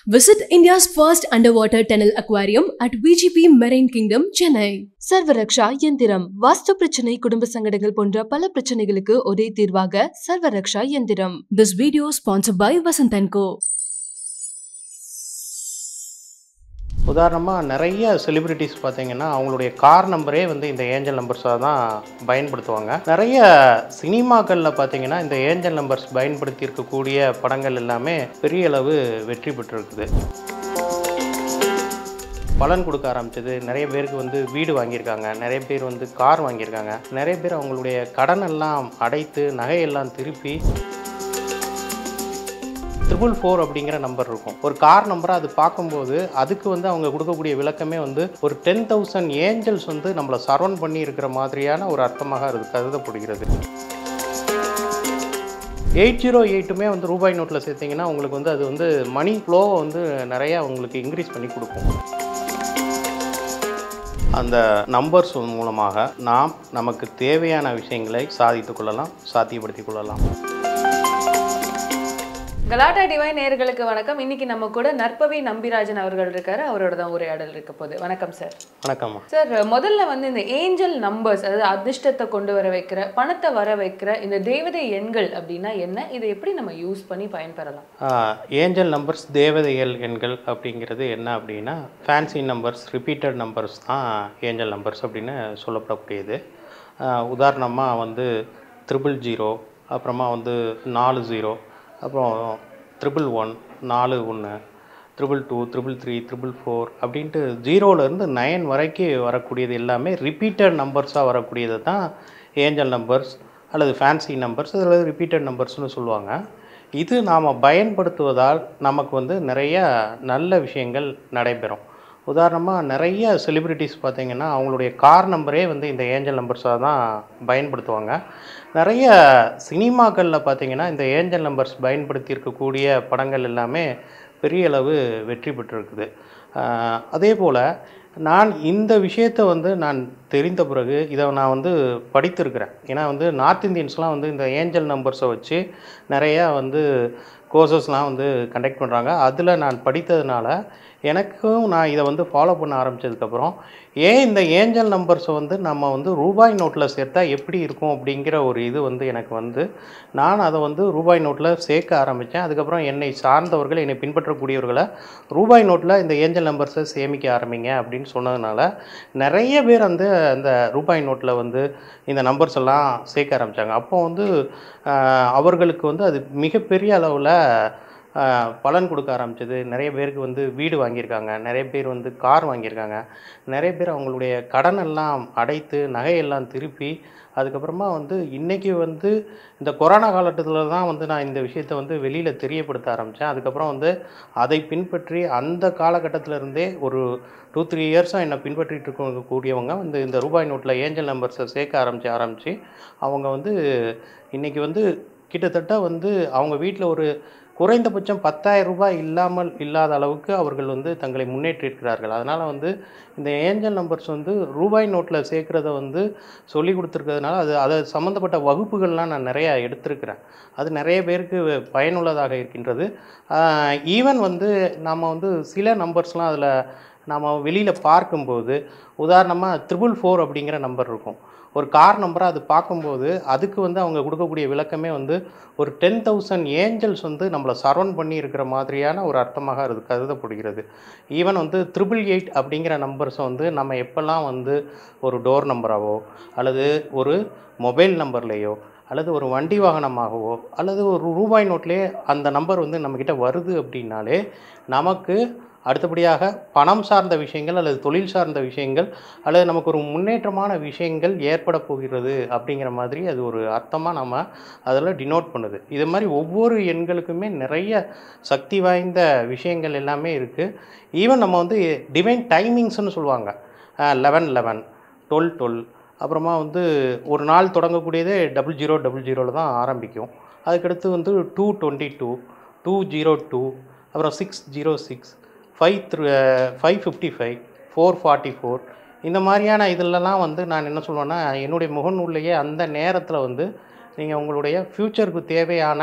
Visit India's first underwater tunnel aquarium at VGP Marine Kingdom, Chennai. சர்வரக்ஷா எந்திரம் வாஸ்து பிரச்சனை குடும்ப சங்கடங்கள் போன்ற பல பிரச்சனைகளுக்கு ஒரே தீர்வாக சர்வரக்ஷா எந்திரம் This video sponsored by Vasant & Co. உதாரணமாக நிறைய செலிபிரிட்டிஸ் பார்த்தீங்கன்னா அவங்களுடைய கார் நம்பரே வந்து இந்த ஏஞ்சல் நம்பர்ஸாக தான் பயன்படுத்துவாங்க நிறைய சினிமாக்களில் பார்த்தீங்கன்னா இந்த ஏஞ்சல் நம்பர்ஸ் பயன்படுத்தி இருக்கக்கூடிய படங்கள் எல்லாமே பெரிய அளவு வெற்றி பெற்றிருக்குது பலன் கொடுக்க ஆரம்பிச்சது நிறைய பேருக்கு வந்து வீடு வாங்கியிருக்காங்க நிறைய பேர் வந்து கார் வாங்கியிருக்காங்க நிறைய பேர் அவங்களுடைய கடன் எல்லாம் அடைத்து நகையெல்லாம் திருப்பி ட்ரிபிள் ஃபோர் அப்படிங்கிற நம்பர் இருக்கும் ஒரு கார் நம்பரை அது பார்க்கும்போது அதுக்கு வந்து அவங்க கொடுக்கக்கூடிய விளக்கமே வந்து ஒரு டென் தௌசண்ட் ஏஞ்சல்ஸ் வந்து நம்மளை சரௌண்ட் பண்ணி இருக்கிற மாதிரியான ஒரு அர்த்தமாக அது கருதப்படுகிறது எயிட் ஜீரோ எயிட்டுமே வந்து ரூபாய் நோட்டில் சேர்த்திங்கன்னா உங்களுக்கு வந்து அது வந்து மணி ஃப்ளோவை வந்து நிறையா உங்களுக்கு இன்க்ரீஸ் பண்ணி கொடுக்கும் அந்த நம்பர்ஸ் மூலமாக நாம் நமக்கு தேவையான விஷயங்களை சாதித்து கொள்ளலாம் சாத்தியப்படுத்திக் கொள்ளலாம் கலாட்டா டிவைன் நேயர்களுக்கு வணக்கம் இன்னைக்கு நம்ம கூட நற்பவி நம்பிராஜன் அவர்கள் இருக்காரு அவரோட தான் உரையாடல் இருக்க போகுது வணக்கம் சார் வணக்கம்மா சார் முதல்ல வந்து இந்த ஏஞ்சல் நம்பர்ஸ் அதாவது அதிர்ஷ்டத்தை கொண்டு வர வைக்கிற பணத்தை வர வைக்கிற இந்த தேவதை எண்கள் அப்படின்னா என்ன இதை எப்படி நம்ம யூஸ் பண்ணி பயன்பெறலாம் ஏஞ்சல் நம்பர்ஸ் தேவதைகள் எண்கள் அப்படிங்கிறது என்ன அப்படின்னா ஃபேன்சி நம்பர்ஸ் ரிப்பீட்டட் நம்பர்ஸ் தான் ஏஞ்சல் நம்பர்ஸ் அப்படின்னு சொல்லப்படக்கூடியது உதாரணமாக வந்து த்ரிபிள் ஜீரோ அப்புறமா வந்து நாலு ஜீரோ அப்புறம் ட்ரிபிள் ஒன் நாலு ஒன்று triple two triple three triple four அப்படின்ட்டு ஜீரோலேருந்து நைன் வரைக்கும் வரக்கூடியது எல்லாமே ரிப்பீட்டட் நம்பர்ஸாக வரக்கூடியது தான் ஏஞ்சல் நம்பர்ஸ் அல்லது ஃபேன்சி நம்பர்ஸ் அல்லது ரிப்பீட்டட் நம்பர்ஸ்னு சொல்லுவாங்க இது நாம் பயன்படுத்துவதால் நமக்கு வந்து நிறைய நல்ல விஷயங்கள் நடைபெறும் உதாரணமாக நிறைய செலிப்ரிட்டிஸ் பார்த்திங்கன்னா அவங்களுடைய கார் நம்பரே வந்து இந்த ஏஞ்சல் நம்பர்ஸாக தான் பயன்படுத்துவாங்க நிறைய சினிமாக்களில் பார்த்திங்கன்னா இந்த ஏஞ்சல் நம்பர்ஸ் பயன்படுத்தி இருக்கக்கூடிய படங்கள் எல்லாமே பெரிய அளவு வெற்றி பெற்றிருக்குது அதே போல் நான் இந்த விஷயத்தை வந்து நான் தெரிந்த பிறகு இதை நான் வந்து படித்திருக்கிறேன் ஏன்னா வந்து நார்த் இந்தியன்ஸ்லாம் வந்து இந்த ஏஞ்சல் நம்பர்ஸை வச்சு நிறையா வந்து கோர்சஸ்லாம் வந்து கண்டக்ட் பண்ணுறாங்க அதில் நான் படித்ததுனால எனக்கும் நான் இதை வந்து ஃபாலோ பண்ண ஆரம்பித்ததுக்கப்புறம் ஏன் இந்த ஏஞ்சல் நம்பர்ஸை வந்து நம்ம வந்து ரூபாய் நோட்டில் சேர்த்தா எப்படி இருக்கும் அப்படிங்கிற ஒரு இது வந்து எனக்கு வந்து நான் அதை வந்து ரூபாய் நோட்டில் சேர்க்க ஆரம்பித்தேன் அதுக்கப்புறம் என்னை சார்ந்தவர்கள் என்னை பின்பற்றக்கூடியவர்களை ரூபாய் நோட்டில் இந்த ஏஞ்சல் நம்பர்ஸை சேமிக்க ஆரம்பிங்க அப்படின்னு சொன்னதுனால நிறைய பேர் வந்து அந்த ரூபாய் நோட்டில் வந்து இந்த நம்பர்ஸ் எல்லாம் சேர்க்க ஆரம்பித்தாங்க அப்போ வந்து அவர்களுக்கு வந்து அது மிகப்பெரிய அளவில் பலன் கொடுக்க ஆரம்பிச்சது நிறைய பேருக்கு வந்து வீடு வாங்கியிருக்காங்க நிறைய பேர் வந்து கார் வாங்கியிருக்காங்க நிறைய பேர் அவங்களுடைய கடன் எல்லாம் அடைத்து நகையெல்லாம் திருப்பி அதுக்கப்புறமா வந்து இன்றைக்கி வந்து இந்த கொரோனா காலகட்டத்தில் தான் வந்து நான் இந்த விஷயத்தை வந்து வெளியில் தெரியப்படுத்த ஆரம்பித்தேன் அதுக்கப்புறம் வந்து அதை பின்பற்றி அந்த காலகட்டத்திலேருந்தே ஒரு டூ த்ரீ இயர்ஸாக என்னை பின்பற்றிட்டு இருக்கக்கூடியவங்க வந்து இந்த ரூபாய் நோட்டில் ஏஞ்சல் நம்பர்ஸை சேர்க்க ஆரம்பித்து ஆரம்பித்து அவங்க வந்து இன்றைக்கி வந்து கிட்டத்தட்ட வந்து அவங்க வீட்டில் ஒரு குறைந்தபட்சம் பத்தாயிரம் ரூபாய் இல்லாமல் இல்லாத அளவுக்கு அவர்கள் வந்து தங்களை முன்னேற்றிருக்கிறார்கள் அதனால் வந்து இந்த ஏஞ்சல் நம்பர்ஸ் வந்து ரூபாய் நோட்டில் சேர்க்குறத வந்து சொல்லி கொடுத்துருக்கிறதுனால அது அதை சம்மந்தப்பட்ட வகுப்புகள்லாம் நான் நிறையா எடுத்திருக்கிறேன் அது நிறைய பேருக்கு பயனுள்ளதாக இருக்கின்றது ஈவன் வந்து நம்ம வந்து சில நம்பர்ஸ்லாம் அதில் நாம் வெளியில் பார்க்கும்போது உதாரணமாக த்ரிபிள் ஃபோர் அப்படிங்கிற நம்பர் இருக்கும் ஒரு கார் நம்பரை அது பார்க்கும்போது அதுக்கு வந்து அவங்க கொடுக்கக்கூடிய விளக்கமே வந்து ஒரு டென் தௌசண்ட் ஏஞ்சல்ஸ் வந்து நம்மளை சரௌண்ட் பண்ணி இருக்கிற மாதிரியான ஒரு அர்த்தமாக அது கருதப்படுகிறது ஈவன் வந்து த்ரிபிள் எயிட் அப்படிங்கிற நம்பர்ஸை வந்து நம்ம எப்போல்லாம் வந்து ஒரு டோர் நம்பராகவோ அல்லது ஒரு மொபைல் நம்பர்லேயோ அல்லது ஒரு வண்டி வாகனமாகவோ அல்லது ஒரு ரூபாய் நோட்லேயே அந்த நம்பர் வந்து நம்மக்கிட்ட வருது அப்படின்னாலே நமக்கு அடுத்தபடியாக பணம் சார்ந்த விஷயங்கள் அல்லது தொழில் சார்ந்த விஷயங்கள் அல்லது நமக்கு ஒரு முன்னேற்றமான விஷயங்கள் ஏற்பட போகிறது அப்படிங்கிற மாதிரி அது ஒரு அர்த்தமாக நம்ம அதில் டினோட் பண்ணுது இது மாதிரி ஒவ்வொரு எண்களுக்குமே நிறைய சக்தி வாய்ந்த விஷயங்கள் எல்லாமே இருக்குது ஈவன் நம்ம வந்து டிவைன் டைமிங்ஸ்னு சொல்லுவாங்க லெவன் லெவன் டுவெல் டுவெல் அப்புறமா வந்து ஒரு நாள் தொடங்கக்கூடியதே டபுள் ஜீரோ டபுள் ஜீரோவில் தான் ஆரம்பிக்கும் அதுக்கடுத்து வந்து two twenty two two zero two அப்புறம் six zero six five three five fifty five four forty four இந்த மாதிரியான இதிலலாம் வந்து நான் என்ன சொல்லுவேன்னா என்னுடைய முகநூல்லையே அந்த நேரத்தில் வந்து நீங்கள் உங்களுடைய ஃப்யூச்சருக்கு தேவையான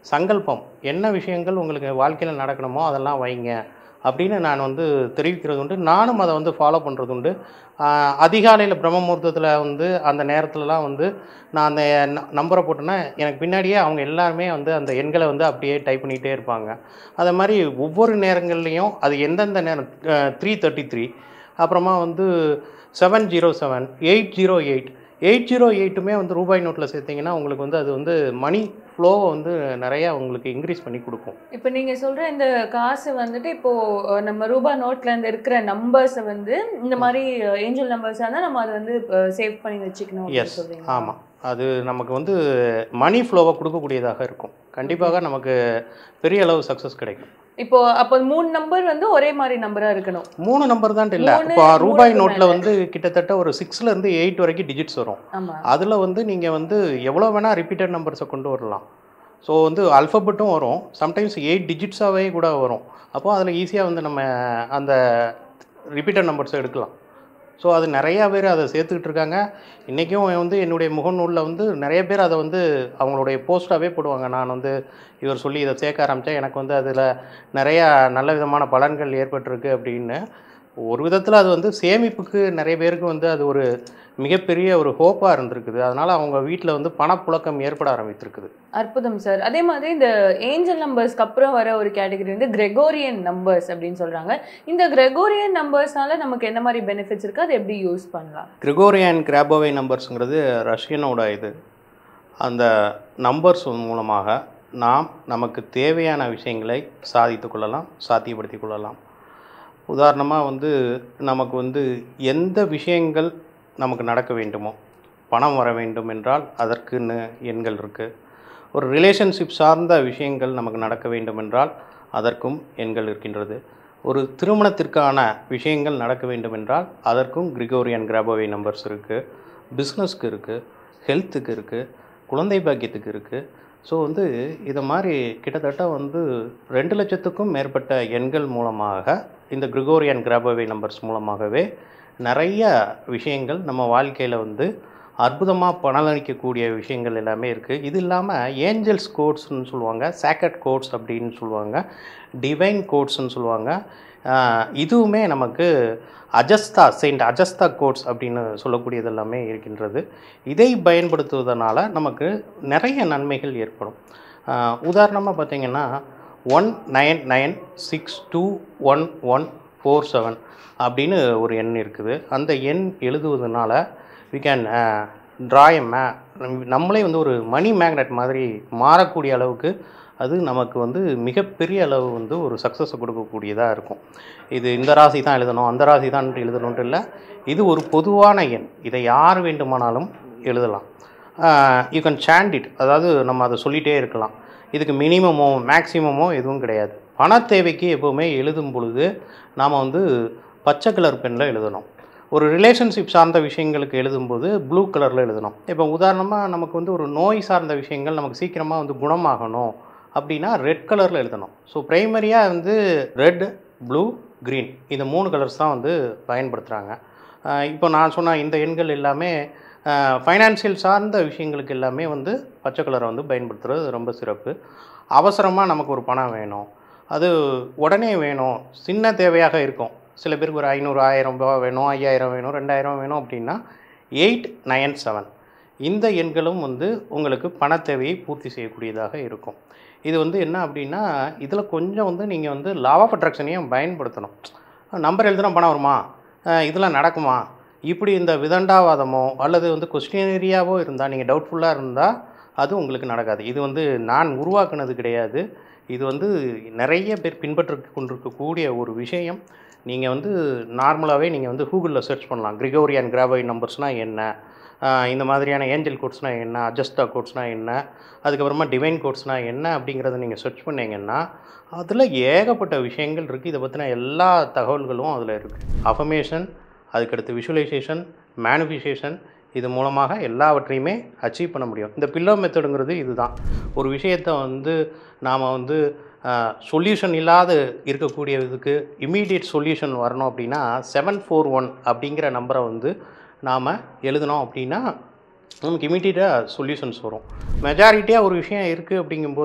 சங்கல்பம் என்ன விஷயங்கள் உங்களுக்கு வாழ்க்கையில் நடக்கணுமோ அதெல்லாம் வைங்க அப்படின்னு நான் வந்து தெரிவிக்கிறது உண்டு நானும் அதை வந்து ஃபாலோ பண்ணுறது உண்டு ஆஹ் அதிகாலையில் பிரம்ம முகூர்த்தத்தில் வந்து அந்த நேரத்துலலாம் வந்து நான் அந்த நம்பரை போட்டேன்னா எனக்கு பின்னாடியே அவங்க எல்லாருமே வந்து அந்த எண்களை வந்து அப்படியே டைப் பண்ணிகிட்டே இருப்பாங்க அதே மாதிரி ஒவ்வொரு நேரங்கள்லேயும் அது எந்தெந்த நேரம் த்ரீ தேர்ட்டி த்ரீ அப்புறமா வந்து seven zero seven eight zero eight eight zero எயிட்டுமே வந்து ரூபாய் நோட்டில் சேர்த்திங்கன்னா உங்களுக்கு வந்து அது வந்து மணி ஃப்ளோவை வந்து நிறையா உங்களுக்கு இன்க்ரீஸ் பண்ணி கொடுக்கும் இப்போ நீங்க சொல்ற இந்த காசு வந்துட்டு இப்போ அஹ், நம்ம ரூபாய் நோட்ல இருந்து இருக்கிற நம்பர்ஸை வந்து இந்த மாதிரி ஏஞ்சல் நம்பர்ஸாக இருந்தால் நம்ம அதை வந்து சேவ் பண்ணி வச்சுக்கணும் அப்படின்னு எஸ் சொல்றீங்க ஆமாம் அது நமக்கு வந்து மணி ஃப்ளோவை கொடுக்கக்கூடியதாக இருக்கும் கண்டிப்பாக நமக்கு பெரிய அளவு சக்ஸஸ் கிடைக்கும் இப்போ அப்போ மூணு நம்பர் வந்து ஒரே மாதிரி நம்பரா இருக்கணும் மூணு நம்பர் தான் இல்லை மூணு, இப்போ ரூபாய் மூணுக்கு நோட்டில் மேல. வந்து கிட்டத்தட்ட ஒரு சிக்ஸ்ல இருந்து எயிட் வரைக்கும் டிஜிட்ஸ் வரும் ஆமா அதில் வந்து நீங்கள் வந்து எவ்வளோ வேணால் ரிப்பீட்டட் நம்பர்ஸை கொண்டு வரலாம் ஸோ வந்து அல்ஃபபெட்டும் வரும் சம்டைம்ஸ் எயிட் டிஜிட்ஸாகவே கூட வரும் அப்போ அதில் ஈஸியாக வந்து நம்ம அந்த ரிப்பீட்டட் நம்பர்ஸை எடுக்கலாம் ஸோ அது நிறையா பேர் அதை சேர்த்துக்கிட்டு இருக்காங்க இன்றைக்கும் வந்து என்னுடைய முகநூலில் வந்து நிறைய பேர் அதை வந்து அவங்களுடைய போஸ்ட்டாகவே போடுவாங்க நான் வந்து இவர் சொல்லி இதை சேர்க்க ஆரம்பித்தேன் எனக்கு வந்து அதில் நிறையா நல்ல விதமான பலன்கள் ஏற்பட்டிருக்கு அப்படின்னு ஒரு விதத்தில் அது வந்து சேமிப்புக்கு நிறைய பேருக்கு வந்து அது ஒரு மிகப்பெரிய ஒரு ஹோப்பாக இருந்திருக்குது அதனால் அவங்க வீட்டில் வந்து பணப்புழக்கம் ஏற்பட ஆரம்பித்திருக்குது அற்புதம் சார் அதே மாதிரி இந்த ஏஞ்சல் நம்பர்ஸ்க்கு அப்புறம் வர ஒரு கேட்டகரி வந்து கிரெகோரியன் நம்பர்ஸ் அப்படின்னு சொல்றாங்க இந்த கிரெகோரியன் நம்பர்ஸ்னால நமக்கு என்ன மாதிரி பெனிஃபிட்ஸ் இருக்கு அதை எப்படி யூஸ் பண்ணலாம் கிரிகோரியன் கிராபோவை நம்பர்ஸுங்கிறது ரஷ்யனோட இது அந்த நம்பர்ஸ் மூலமாக நாம் நமக்கு தேவையான விஷயங்களை சாதித்து கொள்ளலாம் சாத்தியப்படுத்தி கொள்ளலாம் உதாரணமாக வந்து நமக்கு வந்து எந்த விஷயங்கள் நமக்கு நடக்க வேண்டுமோ பணம் வர வேண்டும் என்றால் அதற்குன்னு எண்கள் இருக்குது ஒரு ரிலேஷன்ஷிப் சார்ந்த விஷயங்கள் நமக்கு நடக்க வேண்டும் என்றால் அதற்கும் எண்கள் இருக்கின்றது ஒரு திருமணத்திற்கான விஷயங்கள் நடக்க வேண்டும் என்றால் அதற்கும் கிரிகோரியன் கிராபோவே நம்பர்ஸ் இருக்குது பிஸ்னஸ்க்கு இருக்குது ஹெல்த்துக்கு இருக்குது குழந்தை பாக்கியத்துக்கு இருக்குது ஸோ வந்து இதை மாதிரி கிட்டத்தட்ட வந்து ரெண்டு லட்சத்துக்கும் மேற்பட்ட எண்கள் மூலமாக இந்த கிரிகோரியன் கிராபோவே நம்பர்ஸ் மூலமாகவே நிறைய விஷயங்கள் நம்ம வாழ்க்கையில் வந்து அற்புதமாக பலனளிக்கக்கூடிய விஷயங்கள் எல்லாமே இருக்குது இது இல்லாமல் ஏஞ்சல்ஸ் கோட்ஸ்னு சொல்லுவாங்க சேக்கட் கோட்ஸ் அப்படின்னு சொல்லுவாங்க டிவைன் கோட்ஸ்னு சொல்லுவாங்க ஆஹ் இதுவுமே நமக்கு அஜஸ்தா செயின்ட் அஜஸ்தா கோட்ஸ் அப்படின்னு சொல்லக்கூடியது எல்லாமே இருக்கின்றது இதை பயன்படுத்துவதனால நமக்கு நிறைய நன்மைகள் ஏற்படும் உதாரணமாக பார்த்தீங்கன்னா one nine nine six two one one four seven அப்படின்னு ஒரு எண் இருக்குது அந்த எண் எழுதுவதனால வி கேன் ட்ராய் மே நம்மளே வந்து ஒரு மணி மேக்னெட் மாதிரி மாறக்கூடிய அளவுக்கு அது நமக்கு வந்து மிகப்பெரிய அளவு வந்து ஒரு சக்ஸஸை கொடுக்கக்கூடியதாக இருக்கும் இது இந்த ராசி தான் எழுதணும் அந்த ராசி தான் எழுதணுன்ட்டு இல்லை இது ஒரு பொதுவான எண் இதை யார் வேண்டுமானாலும் எழுதலாம் யூ கேன் சேண்ட் இட் அதாவது நம்ம அதை சொல்லிகிட்டே இருக்கலாம் இதுக்கு மினிமமோ மேக்ஸிமமோ எதுவும் கிடையாது பண தேவைக்கு எப்போவுமே எழுதும் பொழுது நாம் வந்து பச்சை கலர் பெனில் எழுதணும் ஒரு ரிலேஷன்ஷிப் சார்ந்த விஷயங்களுக்கு எழுதும்போது ப்ளூ கலரில் எழுதணும் இப்போ உதாரணமாக நமக்கு வந்து ஒரு நோய் சார்ந்த விஷயங்கள் நமக்கு சீக்கிரமாக வந்து குணமாகணும் அப்படின்னா ரெட் கலரில் எழுதணும் ஸோ ப்ரைமரியாக வந்து ரெட் ப்ளூ க்ரீன் இந்த மூணு கலர்ஸ் தான் வந்து பயன்படுத்துகிறாங்க இப்போ நான் சொன்ன இந்த எண்கள் எல்லாமே ஃபைனான்சியல் சார்ந்த விஷயங்களுக்கு எல்லாமே வந்து பச்சை கலரை வந்து பயன்படுத்துகிறது ரொம்ப சிறப்பு அவசரமாக நமக்கு ஒரு பணம் வேணும் அது உடனே வேணும் சின்ன தேவையாக இருக்கும் சில பேருக்கு ஒரு ஐநூறு ஆயிரம் ரூபாய் வேணும் ஐயாயிரம் வேணும் ரெண்டாயிரம் வேணும் அப்படின்னா எயிட் நயன் செவன் இந்த எண்களும் வந்து உங்களுக்கு பண தேவையை பூர்த்தி செய்யக்கூடியதாக இருக்கும் இது வந்து என்ன அப்படின்னா இதில் கொஞ்சம் வந்து நீங்கள் வந்து லா ஆஃப் அட்ராக்ஷனையும் பயன்படுத்தணும் நம்பர் எழுதுனா பணம் வருமா அஹ் இதெல்லாம் நடக்குமா இப்படி இந்த விதண்டாவாதமோ அல்லது வந்து கொஸ்டினரியாவோ இருந்தால் நீங்கள் டவுட்ஃபுல்லாக இருந்தால் அது உங்களுக்கு நடக்காது இது வந்து நான் உருவாக்குனது கிடையாது இது வந்து நிறைய பேர் பின்பற்று கொண்டிருக்கக்கூடிய ஒரு விஷயம் நீங்கள் வந்து நார்மலாகவே நீங்கள் வந்து கூகுளில் சர்ச் பண்ணலாம் கிரிகோரியன் கிராவை நம்பர்ஸ்னால் என்ன ஆஹ் இந்த மாதிரியான ஏஞ்சல் கோட்ஸ்னால் என்ன அஜஸ்டா கோட்ஸ்னால் என்ன அதுக்கப்புறமா டிவைன் கோட்ஸ்னால் என்ன அப்படிங்கிறத நீங்கள் சர்ச் பண்ணீங்கன்னா அதில் ஏகப்பட்ட விஷயங்கள் இருக்குது இதை பற்றின எல்லா தகவல்களும் அதில் இருக்குது அஃபமேஷன் அதுக்கடுத்து விஷுவலைசேஷன் மேனிஃபிகேஷன் இது மூலமாக எல்லாவற்றையுமே அச்சீவ் பண்ண முடியும் இந்த பில்லோ மெத்தடுங்கிறது இதுதான் ஒரு விஷயத்தை வந்து நாம் வந்து சொல்யூஷன் இல்லாத இருக்கக்கூடிய இதுக்கு இமீடியட் சொல்யூஷன் வரணும் அப்படின்னா செவன் ஃபோர் ஒன் அப்படிங்கிற நம்பரை வந்து நாம் எழுதினோம் அப்படின்னா நமக்கு இமீடியட்டாக சொல்யூஷன்ஸ் வரும் மெஜாரிட்டியாக ஒரு விஷயம் இருக்குது அப்படிங்கும்போது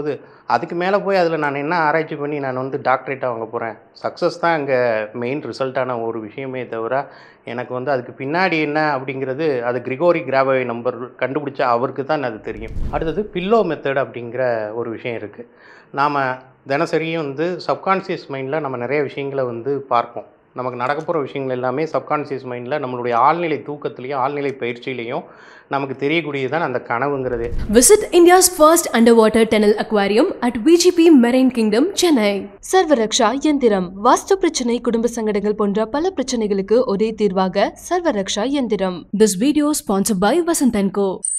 அதுக்கு மேலே போய் அதில் நான் என்ன ஆராய்ச்சி பண்ணி நான் வந்து டாக்டரேட்டாக வாங்க போகிறேன் சக்ஸஸ் தான் அங்கே மெயின் ரிசல்ட்டான ஒரு விஷயமே தவிர எனக்கு வந்து அதுக்கு பின்னாடி என்ன அப்படிங்கிறது அது கிரிகோரி கிராபை நம்பர் கண்டுபிடிச்ச அவருக்கு தான் அது தெரியும் அடுத்தது பில்லோ மெத்தட் அப்படிங்கிற ஒரு விஷயம் இருக்குது நாம் தினசரியும் வந்து சப்கான்சியஸ் மைண்டில் நம்ம நிறைய விஷயங்களை வந்து பார்ப்போம் நமக்கு நடக்க போகிற விஷயங்கள் எல்லாமே சப்கான்சியஸ் மைண்டில் நம்மளுடைய ஆழ்நிலை தூக்கத்துலேயும் ஆழ்நிலை பயிற்சியிலையும் நமக்கு தெரியக்கூடியது தான் அந்த கனவுங்கிறது Visit India's first underwater tunnel aquarium at VGP Marine Kingdom, Chennai. சர்வரக்ஷா எந்திரம் வாஸ்து பிரச்சனை குடும்ப சங்கடங்கள் போன்ற பல பிரச்சனைகளுக்கு ஒரே தீர்வாக சர்வரக்ஷா எந்திரம் This video sponsored by Vasant & Co.